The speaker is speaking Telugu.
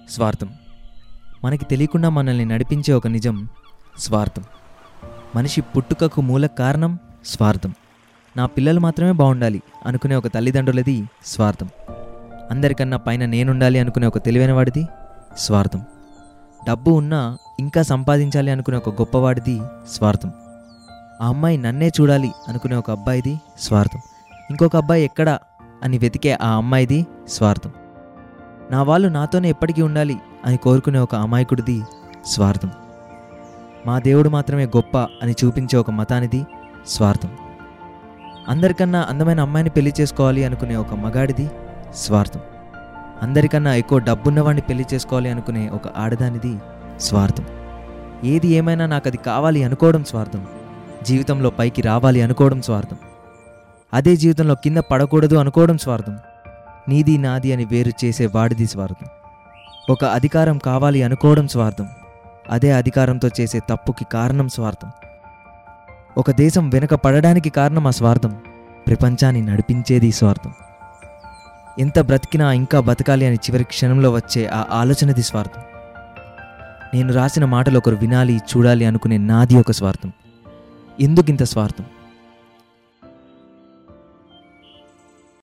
స్వార్థం మనకి తెలియకుండా మనల్ని నడిపించే ఒక నిజం స్వార్థం మనిషి పుట్టుకకు మూల కారణం స్వార్థం నా పిల్లలు మాత్రమే బాగుండాలి అనుకునే ఒక తల్లిదండ్రులది స్వార్థం అందరికన్నా పైన నేనుండాలి అనుకునే ఒక తెలివైన వాడిది స్వార్థం డబ్బు ఉన్నా ఇంకా సంపాదించాలి అనుకునే ఒక గొప్పవాడిది స్వార్థం ఆ అమ్మాయి నన్నే చూడాలి అనుకునే ఒక అబ్బాయిది స్వార్థం ఇంకొక అబ్బాయి ఎక్కడా అని వెతికే ఆ అమ్మాయిది స్వార్థం నా వాళ్ళు నాతోనే ఎప్పటికీ ఉండాలి అని కోరుకునే ఒక అమాయకుడిది స్వార్థం మా దేవుడు మాత్రమే గొప్ప అని చూపించే ఒక మతానిది స్వార్థం అందరికన్నా అందమైన అమ్మాయిని పెళ్లి చేసుకోవాలి అనుకునే ఒక మగాడిది స్వార్థం అందరికన్నా ఎక్కువ డబ్బున్నవాడిని పెళ్లి చేసుకోవాలి అనుకునే ఒక ఆడదానిది స్వార్థం ఏది ఏమైనా నాకు అది కావాలి అనుకోవడం స్వార్థం జీవితంలో పైకి రావాలి అనుకోవడం స్వార్థం అదే జీవితంలో కింద పడకూడదు అనుకోవడం స్వార్థం నీది నాది అని వేరు చేసే వాడిది స్వార్థం ఒక అధికారం కావాలి అనుకోవడం స్వార్థం అదే అధికారంతో చేసే తప్పుకి కారణం స్వార్థం ఒక దేశం వెనుక పడడానికి కారణం ఆ స్వార్థం ప్రపంచాన్ని నడిపించేది స్వార్థం ఎంత బ్రతికినా ఇంకా బతకాలి అని చివరి క్షణంలో వచ్చే ఆ ఆలోచనది స్వార్థం నేను రాసిన మాటలు ఒకరు వినాలి చూడాలి అనుకునే నాది ఒక స్వార్థం ఎందుకింత స్వార్థం